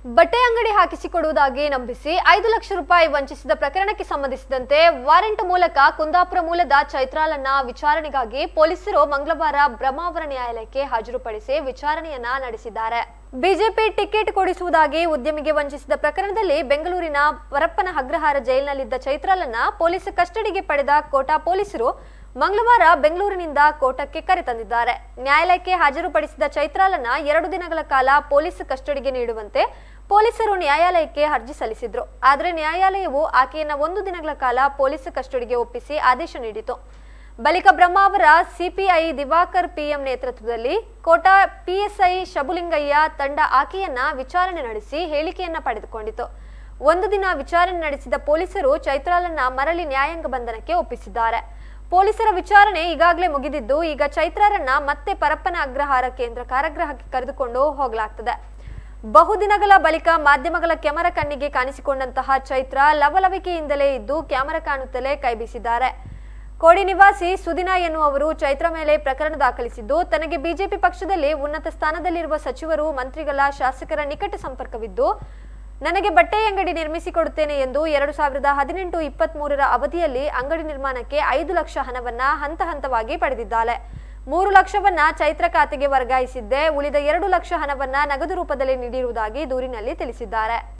ಬಟ್ಟೆ ಅಂಗಡಿ ಹಾಕಿಸಿಕೊಡುವುದಾಗಿ ನಂಬಿಸಿ ಐದು ಲಕ್ಷ ರೂಪಾಯಿ ವಂಚಿಸಿದ ಪ್ರಕರಣಕ್ಕೆ ಸಂಬಂಧಿಸಿದಂತೆ ವಾರೆಂಟ್ ಮೂಲಕ ಕುಂದಾಪುರ ಮೂಲದ ಚೈತ್ರಾಲನ್ನ ವಿಚಾರಣೆಗಾಗಿ ಪೊಲೀಸರು ಮಂಗಳವಾರ ಬ್ರಹ್ಮಾವರ ನ್ಯಾಯಾಲಯಕ್ಕೆ ಹಾಜರುಪಡಿಸಿ ವಿಚಾರಣೆಯನ್ನ ನಡೆಸಿದ್ದಾರೆ ಬಿಜೆಪಿ ಟಿಕೆಟ್ ಕೊಡಿಸುವುದಾಗಿ ಉದ್ಯಮಿಗೆ ವಂಚಿಸಿದ ಪ್ರಕರಣದಲ್ಲಿ ಬೆಂಗಳೂರಿನ ಪರಪ್ಪನ ಅಗ್ರಹಾರ ಜೈಲಿನಲ್ಲಿದ್ದ ಚೈತ್ರಾಲನ್ನ ಪೊಲೀಸ್ ಕಸ್ಟಡಿಗೆ ಪಡೆದ ಕೋಟಾ ಪೊಲೀಸರು ಮಂಗಳವಾರ ಬೆಂಗಳೂರಿನಿಂದ ಕೋಟಕ್ಕೆ ಕರೆತಂದಿದ್ದಾರೆ ನ್ಯಾಯಾಲಯಕ್ಕೆ ಹಾಜರುಪಡಿಸಿದ ಚೈತ್ರಾಲನ್ನ ಎರಡು ದಿನಗಳ ಕಾಲ ಪೊಲೀಸ್ ಕಸ್ಟಡಿಗೆ ನೀಡುವಂತೆ ಪೊಲೀಸರು ನ್ಯಾಯಾಲಯಕ್ಕೆ ಅರ್ಜಿ ಸಲ್ಲಿಸಿದ್ರು ಆದರೆ ನ್ಯಾಯಾಲಯವು ಆಕೆಯನ್ನ ಒಂದು ದಿನಗಳ ಕಾಲ ಪೊಲೀಸ್ ಕಸ್ಟಡಿಗೆ ಒಪ್ಪಿಸಿ ಆದೇಶ ನೀಡಿತು ಬಳಿಕ ಬ್ರಹ್ಮಾವರ ಸಿಪಿಐ ದಿವಾಕರ್ ಪಿಎಂ ನೇತೃತ್ವದಲ್ಲಿ ಕೋಟಾ ಪಿಎಸ್ಐ ಶಬುಲಿಂಗಯ್ಯ ತಂಡ ಆಕೆಯನ್ನ ವಿಚಾರಣೆ ನಡೆಸಿ ಹೇಳಿಕೆಯನ್ನ ಪಡೆದುಕೊಂಡಿತು ಒಂದು ದಿನ ವಿಚಾರಣೆ ನಡೆಸಿದ ಪೊಲೀಸರು ಚೈತ್ರಾಲನ್ನ ಮರಳಿ ನ್ಯಾಯಾಂಗ ಬಂಧನಕ್ಕೆ ಒಪ್ಪಿಸಿದ್ದಾರೆ ಪೊಲೀಸರ ವಿಚಾರಣೆ ಈಗಾಗಲೇ ಮುಗಿದಿದ್ದು ಈಗ ಚೈತ್ರಾರನ್ನ ಮತ್ತೆ ಪರಪ್ಪನ ಅಗ್ರಹಾರ ಕೇಂದ್ರ ಕಾರಾಗೃಹಕ್ಕೆ ಕರೆದುಕೊಂಡು ಹೋಗಲಾಗ್ತದೆ ಬಹುದಿನಗಳ ಬಳಿಕ ಮಾಧ್ಯಮಗಳ ಕ್ಯಾಮೆರಾ ಕಣ್ಣಿಗೆ ಕಾಣಿಸಿಕೊಂಡಂತಹ ಚೈತ್ರ ಲವಲವಿಕೆಯಿಂದಲೇ ಇದ್ದು ಕ್ಯಾಮೆರಾ ಕಾಣುತ್ತಲೇ ಕೈಬೀಸಿದ್ದಾರೆ ಕೋಡಿ ನಿವಾಸಿ ಸುದಿನ ಎನ್ನುವವರು ಚೈತ್ರ ಮೇಲೆ ಪ್ರಕರಣ ದಾಖಲಿಸಿದ್ದು ತನಗೆ ಬಿಜೆಪಿ ಪಕ್ಷದಲ್ಲಿ ಉನ್ನತ ಸ್ಥಾನದಲ್ಲಿರುವ ಸಚಿವರು ಮಂತ್ರಿಗಳ ಶಾಸಕರ ನಿಕಟ ಸಂಪರ್ಕವಿದ್ದು ನನಗೆ ಬಟ್ಟೆ ಅಂಗಡಿ ನಿರ್ಮಿಸಿಕೊಡುತ್ತೇನೆ ಎಂದು ಎರಡು ಸಾವಿರದ ಹದಿನೆಂಟು ಇಪ್ಪತ್ತ್ ಮೂರರ ಅವಧಿಯಲ್ಲಿ ಅಂಗಡಿ ನಿರ್ಮಾಣಕ್ಕೆ ಐದು ಲಕ್ಷ ಹಣವನ್ನ ಹಂತ ಹಂತವಾಗಿ ಪಡೆದಿದ್ದಾಳೆ ಮೂರು ಲಕ್ಷವನ್ನ ಚೈತ್ರ ಖಾತೆಗೆ ವರ್ಗಾಯಿಸಿದ್ದೆ ಉಳಿದ ಎರಡು ಲಕ್ಷ ಹಣವನ್ನ ನಗದು ರೂಪದಲ್ಲಿ ನೀಡಿರುವುದಾಗಿ ದೂರಿನಲ್ಲಿ ತಿಳಿಸಿದ್ದಾರೆ